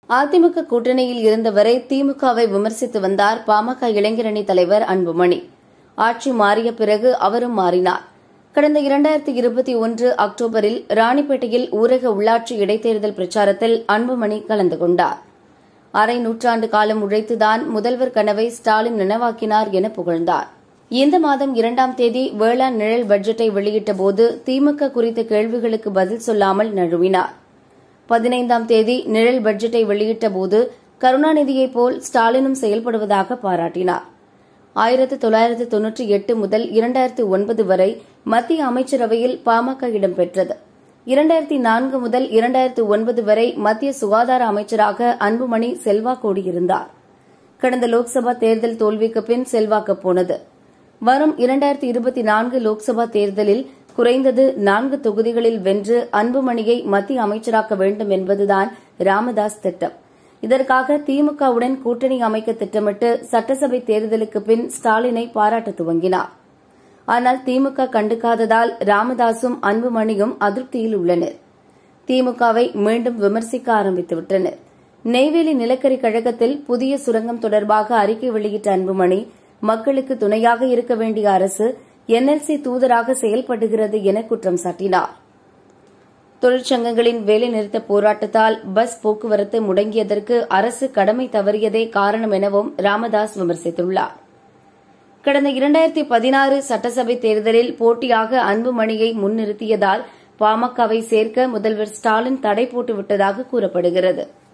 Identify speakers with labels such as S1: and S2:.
S1: அதிமுக கூட்டணியில் இருந்தவரை திமுகவை விமர்சித்து வந்தார் பாமக இளைஞரணி தலைவர் அன்புமணி ஆட்சி மாறிய பிறகு அவரும் மாறினார் கடந்த இரண்டாயிரத்தி இருபத்தி ஒன்று அக்டோபரில் ராணிப்பேட்டையில் ஊரக உள்ளாட்சி இடைத்தேர்தல் பிரச்சாரத்தில் அன்புமணி கலந்து கொண்டார் அரை நூற்றாண்டு காலம் உழைத்துதான் முதல்வர் கனவை ஸ்டாலின் நினைவாக்கினார் என புகழ்ந்தார் இந்த மாதம் இரண்டாம் தேதி வேளாண் நிழல் பட்ஜெட்டை வெளியிட்டபோது திமுக குறித்த கேள்விகளுக்கு பதில் சொல்லாமல் நழுவினார் பதினைந்தாம் தேதி நிழல் பட்ஜெட்டை வெளியிட்டபோது கருணாநிதியைப் போல் ஸ்டாலினும் செயல்படுவதாக பாராட்டினார் ஆயிரத்து தொள்ளாயிரத்து தொன்னூற்றி எட்டு முதல் இரண்டாயிரத்து ஒன்பது வரை மத்திய அமைச்சரவையில் பாமக இடம்பெற்றது இரண்டாயிரத்தி நான்கு முதல் இரண்டாயிரத்து ஒன்பது வரை மத்திய சுகாதார அமைச்சராக அன்புமணி செல்வாக்கோடு இருந்தார் கடந்த லோக்சபா தேர்தல் தோல்விக்கு பின் செல்வாக்கு போனது வரும் இரண்டாயிரத்தி இருபத்தி நான்கு லோக்சபா தேர்தலில் குறைந்தது நான்கு தொகுதிகளில் வென்று அன்புமணியை மத்திய அமைச்சராக்க வேண்டும் என்பதுதான் ராமதாஸ் திட்டம் இதற்காக திமுகவுடன் கூட்டணி அமைக்க திட்டமிட்டு சட்டசபை தேர்தலுக்கு பின் ஸ்டாலினை பாராட்ட துவங்கினார் ஆனால் திமுக கண்டுக்காததால் ராமதாசும் அன்புமணியும் அதிருப்தியில் உள்ளனர் திமுகவை மீண்டும் விமர்சிக்க ஆரம்பித்துவிட்டனர் நெய்வேலி நிலக்கரி கழகத்தில் புதிய சுரங்கம் தொடர்பாக அறிக்கை வெளியிட்ட அன்புமணி மக்களுக்கு துணையாக இருக்க வேண்டிய அரசு என்எல்சி தூதராக செயல்படுகிறது என குற்றம் சாட்டினார் தொழிற்சங்கங்களின் வேலைநிறுத்த போராட்டத்தால் பஸ் போக்குவரத்து முடங்கியதற்கு அரசு கடமை தவறியதே காரணம் எனவும் ராமதாஸ் விமர்சித்துள்ளார் கடந்த இரண்டாயிரத்தி பதினாறு சட்டசபை தேர்தலில் போட்டியாக அன்புமணியை முன்னிறுத்தியதால் பாமகவை சேர்க்க முதல்வர் ஸ்டாலின் தடை போட்டுவிட்டதாக கூறப்படுகிறது